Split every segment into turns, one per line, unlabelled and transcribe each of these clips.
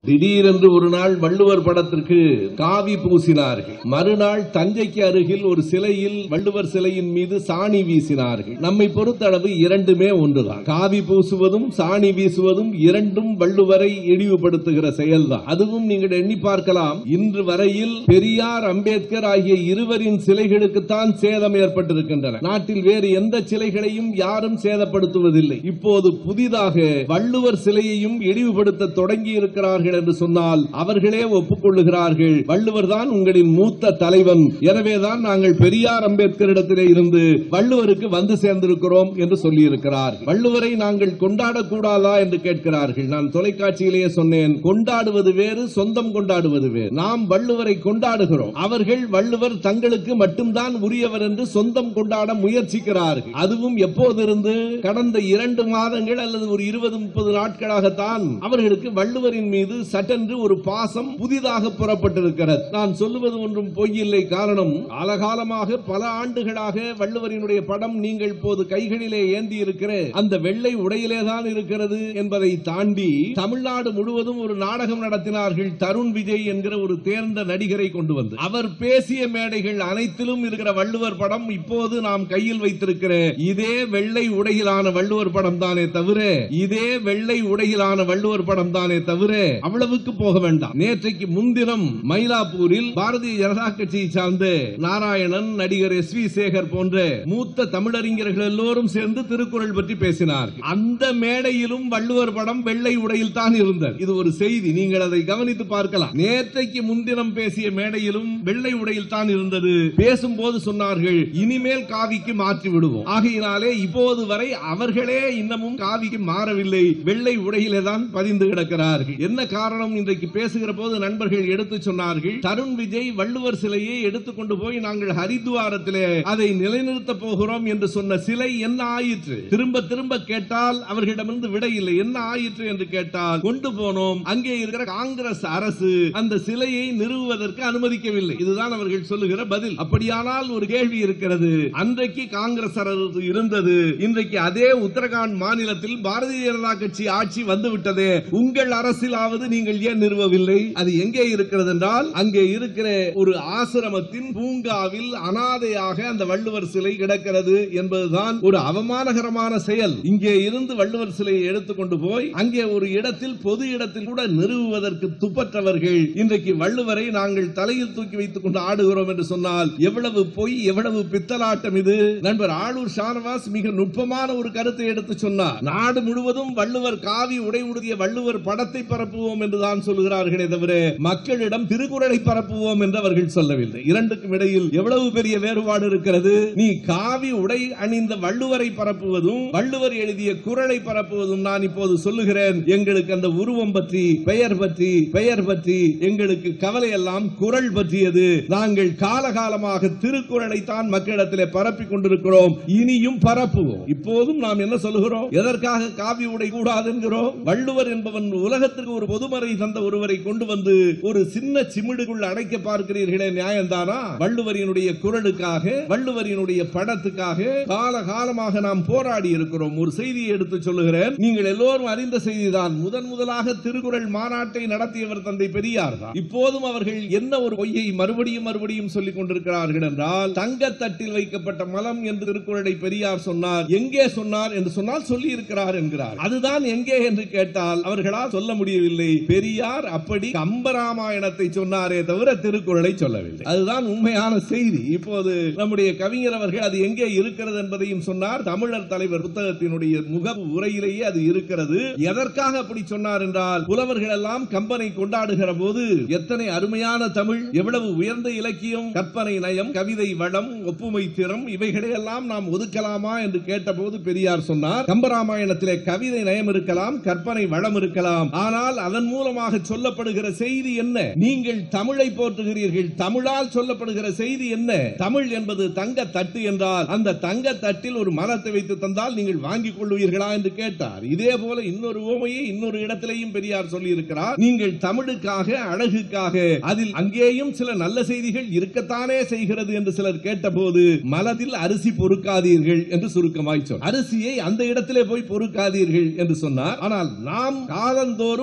திடீரென்று ஒரு நாள் வள்ளுவர் படத்திற்கு காவி பூசினார்கள் மறுநாள் தஞ்சைக்கு அருகில் ஒரு சிலையில் வள்ளுவர் சிலையின் மீது சாணி வீசினார்கள் நம்மை பொறுத்தளவு இரண்டுமே ஒன்றுதான் காவி பூசுவதும் சாணி வீசுவதும் இரண்டும் வள்ளுவரை இழிவுபடுத்துகிற செயல்தான் அதுவும் நீங்கள் எண்ணி பார்க்கலாம் இன்று வரையில் பெரியார் அம்பேத்கர் ஆகிய இருவரின் சிலைகளுக்குத்தான் சேதம் ஏற்பட்டிருக்கின்றன நாட்டில் வேறு எந்த சிலைகளையும் யாரும் சேதப்படுத்துவதில்லை இப்போது புதிதாக வள்ளுவர் சிலையையும் இழிவுபடுத்த தொடங்கி இருக்கிறார்கள் என்று சொன்னால் அவர்களே ஒப்புக்கொள்ளுகிறார்கள் வள்ளுவர் தான் உங்களின் மூத்த தலைவன் எனவேதான் நாங்கள் பெரியார் அம்பேத்கரிடத்திலே இருந்து வள்ளுவருக்கு வந்து சேர்ந்திருக்கிறோம் என்று சொல்லி இருக்கிறார்கள் வள்ளுவரை நாங்கள் கொண்டாடக்கூடாதா என்று கேட்கிறார்கள் நான் தொலைக்காட்சியிலேயே சொன்னேன் கொண்டாடுவது வேறு சொந்தம் கொண்டாடுவது வேறு நாம் வள்ளுவரை கொண்டாடுகிறோம் அவர்கள் வள்ளுவர் தங்களுக்கு மட்டும்தான் உரியவர் என்று சொந்தம் கொண்டாட முயற்சிக்கிறார்கள் அதுவும் எப்போதிருந்து கடந்த இரண்டு மாதங்கள் அல்லது ஒரு இருபது முப்பது நாட்களாகத்தான் அவர்களுக்கு வள்ளுவரின் மீது சட்டென்று ஒரு பாசம் புதிதாக புறப்பட்டிருக்கிறது நான் சொல்லுவது ஒன்றும் பொய்யில்லை காரணம் காலகாலமாக பல ஆண்டுகளாக வள்ளுவரினுடைய படம் நீங்கள் இப்போது கைகளிலே ஏந்தி இருக்கிற அந்த வெள்ளை உடையிலே தான் இருக்கிறது என்பதை தாண்டி தமிழ்நாடு முழுவதும் ஒரு நாடகம் நடத்தினார்கள் தருண் விஜய் என்கிற ஒரு தேர்ந்த நடிகரை கொண்டு வந்து அவர் பேசிய மேடைகள் அனைத்திலும் இருக்கிற வள்ளுவர் படம் இப்போது நாம் கையில் வைத்திருக்கிற இதே வெள்ளை உடையிலான வள்ளுவர் படம் தானே தவிர இதே வெள்ளை உடையிலான வள்ளுவர் படம் தானே தவிர அவ்வளவுக்கு போக வேண்டாம் நேற்றைக்கு முன்தினம் மயிலாப்பூரில் பாரதிய ஜனதா கட்சியை சார்ந்த நாராயணன் நடிகர் எஸ் வி சேகர் போன்ற மூத்த தமிழறிஞர்கள் எல்லோரும் சேர்ந்து திருக்குறள் பற்றி பேசினார் அந்த மேடையிலும் வள்ளுவர் படம் வெள்ளை உடையில் தான் இருந்தது இது ஒரு செய்தி நீங்கள் அதை கவனித்து பார்க்கலாம் நேற்றைக்கு முன்தினம் பேசிய மேடையிலும் வெள்ளை உடையில் தான் இருந்தது பேசும்போது சொன்னார்கள் இனிமேல் காவிக்கு மாற்றி விடுவோம் ஆகையினாலே இப்போது வரை அவர்களே இன்னமும் காவிக்கு மாறவில்லை வெள்ளை உடையிலே தான் பதிந்து கிடக்கிறார்கள் என்ன காரணம் இன்றைக்கு பேசுகிற போது நண்பர்கள் எடுத்து சொன்னார்கள் தருண் விஜய் வள்ளுவர் சிலையை எடுத்துக்கொண்டு போய் நாங்கள் ஹரித்துவாரத்திலே அதை நிலைநிறுத்த போகிறோம் என்று சொன்ன சிலை என்ன ஆயிற்று திரும்ப திரும்ப கேட்டால் அவர்களிடமிருந்து விடை இல்லை என்ன ஆயிற்று என்று கேட்டால் கொண்டு போனோம் அங்கே இருக்கிற காங்கிரஸ் அரசு அந்த சிலையை நிறுவுவதற்கு அனுமதிக்கவில்லை இதுதான் அவர்கள் சொல்லுகிற பதில் அப்படியானால் ஒரு கேள்வி இருக்கிறது அன்றைக்கு காங்கிரஸ் அரசு இருந்தது இன்றைக்கு அதே உத்தரகாண்ட் மாநிலத்தில் பாரதிய ஜனதா கட்சி ஆட்சி வந்துவிட்டதே உங்கள் அரசிலாவது நீங்கள் ஏன் நிறுவவில்லை அது எங்கே இருக்கிறது என்றால் அங்கே இருக்கிற ஒரு ஆசிரமத்தின் பூங்காவில் அனாதையாக அந்த வள்ளுவர் சிலை கிடக்கிறது என்பதுதான் ஒரு அவமானகரமான செயல் இங்கே இருந்து வள்ளுவர் சிலையை எடுத்துக்கொண்டு போய் அங்கே ஒரு இடத்தில் பொது இடத்தில் கூட நிறுவுவதற்கு துப்பற்றவர்கள் இன்றைக்கு வள்ளுவரை நாங்கள் தலையில் தூக்கி வைத்துக் கொண்டு ஆடுகிறோம் என்று சொன்னால் எவ்வளவு பொய் எவ்வளவு பித்தலாட்டம் இது நண்பர் ஆளூர் ஷானவாஸ் மிக நுட்பமான ஒரு கருத்தை எடுத்து சொன்னார் நாடு முழுவதும் வள்ளுவர் காவி உடை உடுத்திய வள்ளுவர் படத்தை பரப்புவோம் என்றுதான் சொல்கிறார்களே தவிர மக்களிடம் திருக்குறளை பரப்புவோம் என்று அவர்கள் சொல்லவில்லை இரண்டுக்கும் இடையில் எவ்வளவு பெரிய வேறுபாடு இருக்கிறது நீ காவி உடை அணிந்த வள்ளுவரை பரப்புவதும் வள்ளுவர் எழுதிய குரலை பரப்புவதும் நான் இப்போது சொல்லுகிறேன் எங்களுக்கு அந்த உருவம் பற்றி பெயர் பற்றி பெயர் பற்றி எங்களுக்கு கவலை எல்லாம் குரல் பற்றியது நாங்கள் காலகாலமாக திருக்குறளை தான் மக்களிடத்திலே பரப்பி கொண்டிருக்கிறோம் இனியும் பரப்புவோம் இப்போதும் நாம் என்ன சொல்லுகிறோம் எதற்காக காவி உடை கூடாது என்கிறோம் வள்ளுவர் என்பவன் உலகத்திற்கு ஒரு பொதுமறை தந்த ஒருவரை கொண்டு வந்து ஒரு சின்ன சிமிடுக்குள் அடைக்க பார்க்கிறீர்களே நியாயம்தானா வள்ளுவரினுடைய குரலுக்காக வள்ளுவரினுடைய படத்துக்காக கால காலமாக நாம் போராடி இருக்கிறோம் ஒரு செய்தியை எடுத்து சொல்லுகிறேன் நீங்கள் எல்லோரும் அறிந்த செய்திதான் முதன் முதலாக திருக்குறள் மாநாட்டை நடத்தியவர் தந்தை பெரியார் தான் இப்போதும் அவர்கள் என்ன ஒரு பொய்யை மறுபடியும் மறுபடியும் சொல்லிக் கொண்டிருக்கிறார்கள் என்றால் தங்கத்தட்டில் வைக்கப்பட்ட மலம் என்று திருக்குறளை பெரியார் சொன்னார் எங்கே சொன்னார் என்று சொன்னால் சொல்லி இருக்கிறார் என்கிறார் அதுதான் எங்கே என்று கேட்டால் அவர்களால் சொல்ல முடியவில்லை பெரியார் அப்படி கம்பராமாயணத்தை சொன்னாரே தவிர திருக்குறளை சொல்லவில்லை அதுதான் உண்மையான செய்தி இப்போது நம்முடைய கவிஞர் அவர்கள் அது எங்கே இருக்கிறது என்பதையும் சொன்னார் தமிழர் தலைவர் புத்தகத்தினுடைய முக உரையிலேயே அது இருக்கிறது எதற்காக அப்படி சொன்னார் என்றால் புலவர்கள் எல்லாம் கம்பனை கொண்டாடுகிற போது எத்தனை அருமையான தமிழ் எவ்வளவு உயர்ந்த இலக்கியம் கற்பனை நயம் கவிதை வளம் ஒப்புமை திறம் இவைகளை எல்லாம் நாம் ஒதுக்கலாமா என்று கேட்டபோது பெரியார் சொன்னார் கம்பராமாயணத்திலே கவிதை நயம் இருக்கலாம் கற்பனை வளம் இருக்கலாம் ஆனால் அதன் மூலமாக சொல்லப்படுகிற செய்தி என்ன நீங்கள் தமிழை போற்றுகிறீர்கள் தமிழால் சொல்லப்படுகிற செய்தி என்ன தமிழ் என்பது தங்க தட்டு என்றால் அந்த தங்க தட்டில் ஒரு மரத்தை வைத்து தந்தால் நீங்கள் வாங்கிக் கொள்வீர்களா என்று கேட்டார் இதே போல இன்னொரு ஓமையை இன்னொரு இடத்திலேயும் பெரியார் சொல்லி இருக்கிறார் நீங்கள் தமிழுக்காக அழகுக்காக அதில் அங்கேயும் சில நல்ல செய்திகள் இருக்கத்தானே செய்கிறது என்று சிலர் கேட்டபோது மலதில் அரிசி பொறுக்காதீர்கள் என்று சுருக்கமாய் சொன்னார் அரிசியை அந்த இடத்திலே போய் பொறுக்காதீர்கள் என்று சொன்னார் ஆனால் நாம் காலந்தோறும் எப்படி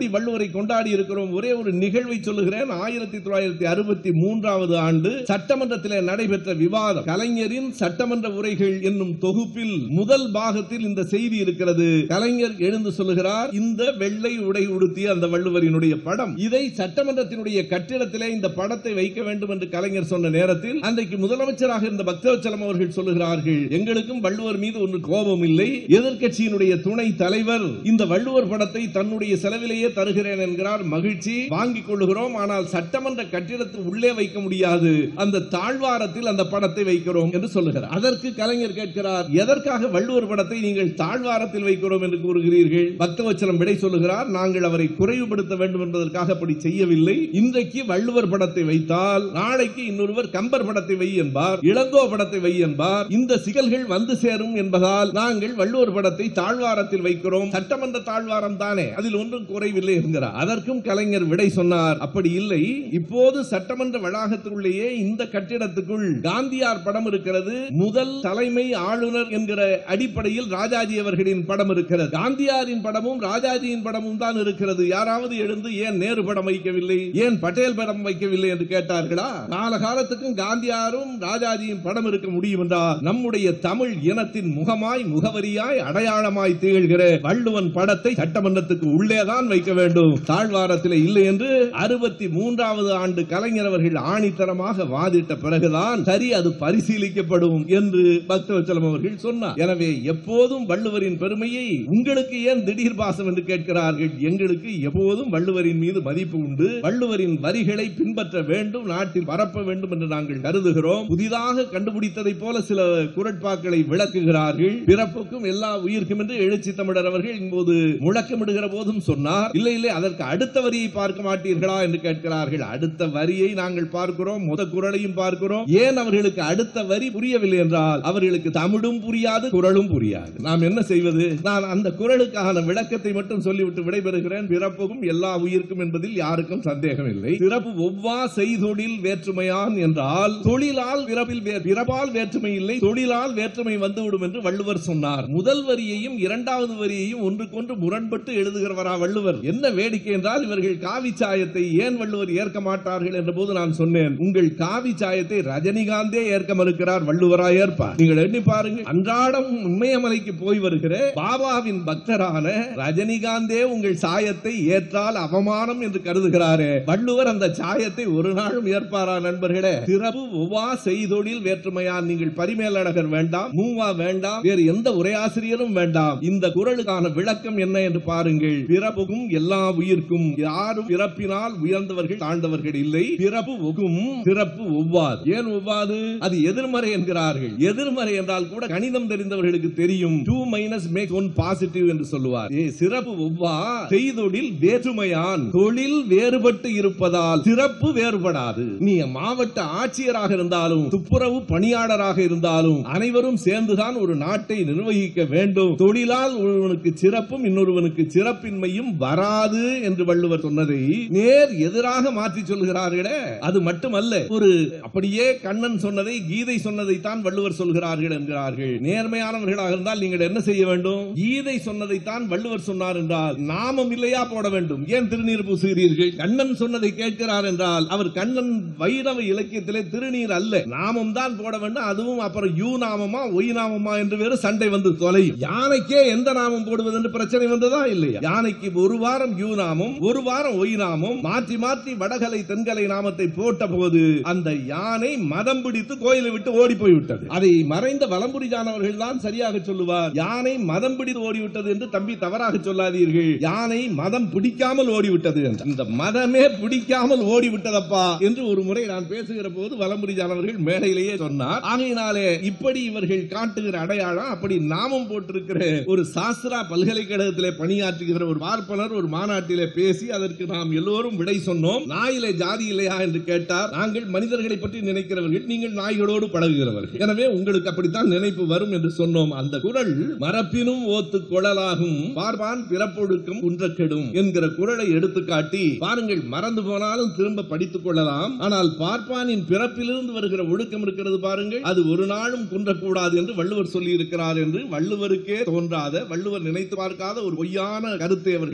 வள்ளுவரை கொண்டாடி இருக்கிறோம் ஒரே ஒரு நிகழ்வை சொல்லுகிறேன் ஆயிரத்தி தொள்ளாயிரத்தி அறுபத்தி மூன்றாவது ஆண்டு சட்டமன்றத்தில் நடைபெற்ற விவாதம் கலைஞரின் சட்டமன்ற உரைகள் என்னும் தொகுப்பில் முதல் பாகத்தில் இந்த செய்தி இருக்கிறது கலைஞர் எழுந்து சொல்லுகிறார் இந்த வெள்ளை உடை உடுத்திய அந்த வள்ளுவரினுடைய படம் இதை சட்டமன்றத்தினுடைய கட்டிடத்திலே இந்த படத்தை வைக்க வேண்டும் என்று கலைஞர் சொன்ன நேரத்தில் அன்றைக்கு முதலமைச்சராக இருந்த பக்தவச்சலம் அவர்கள் சொல்லுகிறார்கள் எங்களுக்கும் வள்ளுவர் மீது ஒன்று கோபம் இல்லை எதிர்க்கட்சியினுடைய துணை தலைவர் இந்த வள்ளுவர் படத்தை தன்னுடைய செலவிலேயே தருகிறேன் என்கிறார் மகிழ்ச்சி வாங்கிக் கொள்ளுகிறோம் ஆனால் சட்டமன்ற கட்டிடத்தில் உள்ளே வைக்க முடியாது அந்த தாழ்வாரத்தில் அந்த படத்தை வைக்கிறோம் என்று சொல்லுகிறார் அதற்கு கலைஞர் கேட்கிறார் எதற்காக வள்ளுவர் படத்தை நீங்கள் தாழ்வாரத்தில் வைக்கிறோம் என்று கூறுகிறீர்கள் பக்தவச்சலம் விடை சொல்லுகிறார் நாங்கள் அவரை குறைவுபடுத்த வேண்டும் என்பதற்காக அப்படி செய்யவில்லை இன்றைக்கு வள்ளுவர் படத்தை வைத்தால் நாளைக்கு இன்னொருவர் கம்பர் படத்தை வை என்பார் இளங்கோ படத்தை வை என்பார் இந்த சிக்கல்கள் வந்து சேரும் என்பதால் நாங்கள் வள்ளுவர் படத்தை தாழ்வாரத்தில் வைக்கிறோம் சட்டமன்ற தாழ்வாரம் தானே அதில் ஒன்றும் குறைவில்லை என்கிறார் அதற்கும் கலைஞர் விடை சொன்னார் அப்படி இல்லை இப்போது சட்டமன்ற வளாகத்திற்குள்ளேயே இந்த கட்டிடத்துக்குள் காந்தியார் படம் இருக்கிறது முதல் தலைமை ஆளுநர் என்கிற அடிப்படையில் ராஜாஜி அவர்களின் படம் இருக்கிறது காந்தியாரின் படமும் ராஜாஜியின் படமும் தான் இருக்கிறது யாராவது எழுந்து ஏன் நேரு படம் வைக்கவில்லை ஏன் பட்டேல் படம் வைக்கவில்லை என்று கேட்டார்களா காலகாலத்துக்கும் காந்தியாரும் ராஜாஜியின் படம் இருக்க முடியும் என்றால் நம்முடைய தமிழ் இனத்தின் முகமாய் முகவரியாய் அடையாளமாய் திகழ்கிற வள்ளுவன் படத்தை சட்டமன்றத்துக்கு உள்ளேதான் வைக்க வேண்டும் தாழ்வாரத்தில் இல்லை என்று அறுபத்தி மூன்றாவது ஆண்டு கலைஞர் அவர்கள் ஆணித்தரமாக வாதிட்ட பிறகுதான் சரி அது பரிசீலிக்கப்படும் என்று பக்தவச்சலம் அவர்கள் சொன்னார் எனவே எப்போதும் வள்ளுவரின் பெருமையை உங்களுக்கு ஏன் திடீர் பாசம் என்று கேட்கிறார்கள் எங்களுக்கு எப்போதும் வள்ளுவரின் மீது மதிப்பு உண்டு வள்ளுவரின் வரிகளை பின்பற்ற வேண்டும் நாட்டில் பரப்ப வேண்டும் என்று நாங்கள் கருதுகிறோம் புதிதாக கண்டுபிடித்ததை போல சில குரட்பாக்களை விளக்குகிறார்கள் பிறப்புக்கும் எல்லா உயிர்க்கும் என்று எழுச்சி தமிழர் அவர்கள் இப்போது முழக்கமிடுகிற போதும் சொன்னார் இல்லை இல்லை அதற்கு அடுத்த வரியை பார்க்க மாட்டீர்களா என்று கேட்கிறார்கள் அடுத்த வரியை நாங்கள் பார்க்கிறோம் முத குரலையும் பார்க்கிறோம் ஏன் அவர்களுக்கு அடுத்த வரி புரியவில்லை என்றால் அவர்களுக்கு தமிழும் புரியாது குரலும் புரியாது நாம் என்ன செய்வது நான் அந்த குரலுக்கான விளக்கத்தை மட்டும் சொல்லிவிட்டு விடைபெறுகிறேன் பிறப்புக்கும் எல்லா உயிர்க்கும் என்பதில் யாருக்கும் சந்தேகம் இல்லை பிறப்பு ஒவ்வா செய்தொழில் வேற்றுமையான் என்றால் தொழிலால் பிறப்பில் வே- பிறப்பால் வேற்றுமை இல்லை தொழிலால் வேற்றுமை வந்துவிடும் என்று வள்ளுவர் சொன்னார் முதல் வரியையும் இரண்டாவது வரியையும் ஒன்றுக்கொன்று முரண்பட்டு எழுதுகிறவரா வள்ளுவர் என்ன வேடிக்கை என்றால் இவர்கள் காவி சாயத்தை ஏன் வள்ளுவர் ஏற்க மாட்டார்கள் என்ற போது நான் சொன்னேன் உங்கள் காவி சாயத்தை ரஜினிகாந்தே ஏற்க மறுக்கிறார் வள்ளுவரா ஏற்பார் நீங்கள் எண்ணி பாருங்க அன்றாடம் உண்மையமலைக்கு போய் வருகிற பாபாவின் பக்தரான ரஜினிகாந்தே உங்கள் சாயத்தை ஏற்றால் அவமானம் என்று கருதுகிறாரே வள்ளுவர் அந்த சாயத்தை ஒரு நாளும் ஏற்பாரா நண்பர்களே சிறப்பு ஒவ்வா செய்தொழில் வேற்றுமையான் நீங்கள் பரிமேலழகர் வேண்டாம் மூவா வேண்டாம் வேறு எந்த உரையாசிரியரும் வேண்டாம் இந்த குரலுக்கான விளக்கம் என்ன என்று பாருங்கள் பிறப்புக்கும் எல்லா உயிர்க்கும் யாரும் பிறப்பினால் உயர்ந்தவர்கள் தாழ்ந்தவர்கள் இல்லை பிறப்பு ஒகும் பிறப்பு ஒவ்வாது ஏன் ஒவ்வாது அது எதிர்மறை என்கிறார்கள் எதிர்மறை என்றால் கூட கணிதம் தெரிந்தவர்களுக்கு தெரியும் two minus make one positive என்று சொல்லுவார் ஏ, சிறப்பு ஒவ்வா செய்தொழில் வேற்றுமையான் தொழில் வேறுபட்டு இருப்பதால் சிறப்பு வேறுபடாது நீ மாவட்ட ஆட்சியராக இருந்தாலும் துப்புரவு பணியாளராக இருந்தாலும் அனைவரும் சேர்ந்துதான் ஒரு நாட்டை நிர்வகிக்க வேண்டும் தொழிலால் ஒருவனுக்கு சிறப்பும் இன்னொருவனுக்கு சிறப்பின்மையும் வராது என்று வள்ளுவர் சொன்னதை நேர் எதிராக மாற்றி சொல்கிறார்களே அது மட்டுமல்ல ஒரு அப்படியே கண்ணன் சொன்னதை கீதை சொன்னதை தான் வள்ளுவர் சொல்கிறார்கள் என்கிறார்கள் நேர்மையானவர்களாக இருந்தால் நீங்கள் என்ன செய்ய வேண்டும் கீதை சொன்னதை தான் வள்ளுவர் சொன்னார் என்றால் நாமம் இல்லையா போட வேண்டும் ஏன் திருநீர் பூசுகிறீர்கள் கண்ணன் சொன்னதை கேட்கிறார் என்றால் அவர் கண்ணன் வைணவ இலக்கியத்திலே திருநீர் அல்ல நாமம் தான் போட வேண்டும் அதுவும் அப்புறம் யூ நாமமா ஒய் நாமமா என்று வேறு சண்டை வந்து தொலையும் யானைக்கே எந்த நாமம் போடுவது என்று பிரச்சனை வந்ததா இல்லையா யானைக்கு ஒரு வாரம் யூ நாமம் ஒரு வாரம் ஒய் நாமம் மாற்றி மாற்றி வடகலை தென்கலை நாமத்தை போட்ட போது அந்த யானை மதம் பிடித்து கோயிலை விட்டு ஓடி போய் விட்டது அதை மறைந்த வலம்புரிஜானவர்கள் தான் சரியாக சொல்லுவார் யானை மதம் பிடித்து ஓடிவிட்டது என்று தம்பி தவறாக சொல்லாதீர்கள் யானை மதம் பிடிக்காமல் ஓடிவிட்டது என்று. இந்த மதமே பிடிக்காமல் ஓடிவிட்டதப்பா என்று ஒரு முறை நான் பேசுகிற போது வலம்புரிஜானவர்கள் மேடையிலேயே சொன்னார் ஆகையினாலே இப்படி இவர்கள் காட்டுகிற அடையாளம் அப்படி நாமம் போட்டிருக்கிற ஒரு சாஸ்திரா பல்கலைக்கழகத்திலே பணியாற்றுகிற ஒரு பார்ப்பனர் ஒரு மாநாட்டிலே பேசி அதற்கு நாம் எல்லோரும் விடை சொன்னோம் நாயிலே ஜாதி இல்லையா என்று கேட்டார் நாங்கள் மனிதர்களை பற்றி நினைக்கிறவர்கள் நீங்கள் நாய்களோடு பழகுகிறவர்கள் எனவே உங்களுக்கு அப்படித்தான் நினைப்பு வரும் என்று சொன்னோம் அந்த குரல் மரப்பினும் ஓத்து குழலாகும் பார்ப்பான் பிறப்பொழுக்கம் குன்றக்கெடும் என்கிற குரலை எடுத்துக்காட்டி பாருங்கள் மறந்து போனாலும் திரும்ப படித்துக் கொள்ளலாம் ஆனால் பார்ப்பானின் பிறப்பிலிருந்து வருகிற ஒழுக்கம் இருக்கிறது பாருங்கள் அது ஒரு நாளும் குன்றக்கூடாது என்று வள்ளுவர் சொல்லி இருக்கிறார் என்று வள்ளுவருக்கே தோன்றாத வள்ளுவர் நினைத்து பார்க்காத ஒரு பொய்யான கருத்தை அவர்கள் சொன்னார்கள்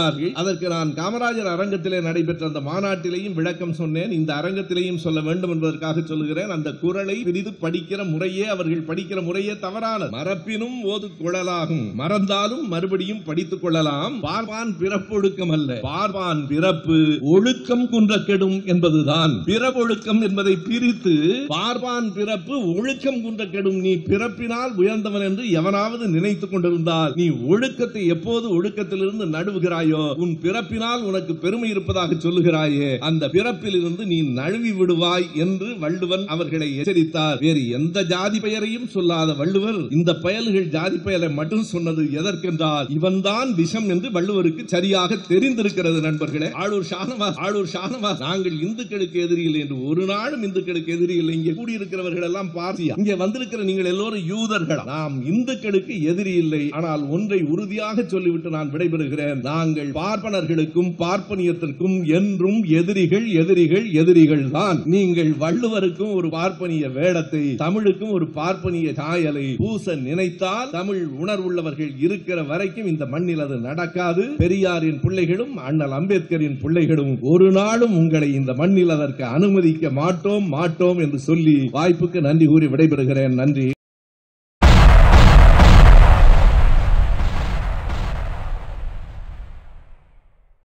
சொன்னார்கள் அதற்கு நான் காமராஜர் அரங்கத்திலே நடைபெற்ற அந்த மாநாட்டிலேயும் விளக்கம் சொன்னேன் இந்த அரங்கத்திலேயும் சொல்ல வேண்டும் என்பதற்காக சொல்லுகிறேன் அந்த குரலை பிரிது படிக்கிற முறையே அவர்கள் படிக்கிற முறையே தவறானது மறப்பினும் ஓது குழலாகும் மறந்தாலும் மறுபடியும் படித்துக் கொள்ளலாம் பார்ப்பான் பிறப்பொழுக்கம் அல்ல பார்ப்பான் பிறப்பு ஒழுக்கம் குன்ற கெடும் என்பதுதான் பிறப்பொழுக்கம் என்பதை பிரித்து பார்ப்பான் பிறப்பு ஒழுக்கம் குன்ற கெடும் நீ பிறப்பினால் உயர்ந்தவன் என்று எவனாவது நினைத்துக் கொண்டிருந்தால் நீ ஒழுக்கத்தை எப்போது ஒழுக்கத்திலிருந்து நடுவுகிறாயோ உன் பிறப்பினால் உனக்கு பெருமை இருப்பதாக சொல்லுகிறாயே அந்த பிறப்பில் இருந்து நீ நழுவி விடுவாய் என்று வள்ளுவன் அவர்களை எச்சரித்தார் வேறு எந்த ஜாதி பெயரையும் சொல்லாத வள்ளுவர் இந்த பயல்கள் ஜாதி பெயரை மட்டும் சொன்னது எதற்கென்றால் இவன்தான் விஷம் என்று வள்ளுவருக்கு சரியாக தெரிந்திருக்கிறது நண்பர்களே ஆளூர் ஷானவாஸ் ஆளூர் ஷானவாஸ் நாங்கள் இந்துக்களுக்கு எதிரி இல்லை என்று ஒரு நாளும் இந்துக்களுக்கு எதிரி இல்லை இங்கே கூடியிருக்கிறவர்கள் எல்லாம் பார்த்தியா இங்கே வந்திருக்கிற நீங்கள் எல்லோரும் யூதர்கள் நாம் இந்துக்களுக்கு எதிரி இல்லை ஆனால் ஒன்றை உறுதியாக சொல்லிவிட்டு நான் விடைபெறுகிறேன் நாங்கள் பார்ப்பனர்களுக்கும் பார்ப்பனியத்திற்கும் என்றும் எதிரிகள் எதிரிகள் எதிரிகள் தான் நீங்கள் வள்ளுவருக்கும் ஒரு பார்ப்பனிய வேடத்தை தமிழுக்கும் ஒரு பார்ப்பனிய சாயலை பூச நினைத்தால் தமிழ் உணர்வுள்ளவர்கள் இருக்கிற வரைக்கும் இந்த மண்ணில் அது நடக்காது பெரியாரின் பிள்ளைகளும் அண்ணல் அம்பேத்கரின் பிள்ளைகளும் ஒரு நாளும் உங்களை இந்த மண்ணில் அதற்கு அனுமதிக்க மாட்டோம் மாட்டோம் என்று சொல்லி வாய்ப்புக்கு நன்றி கூறி விடைபெறுகிறேன் நன்றி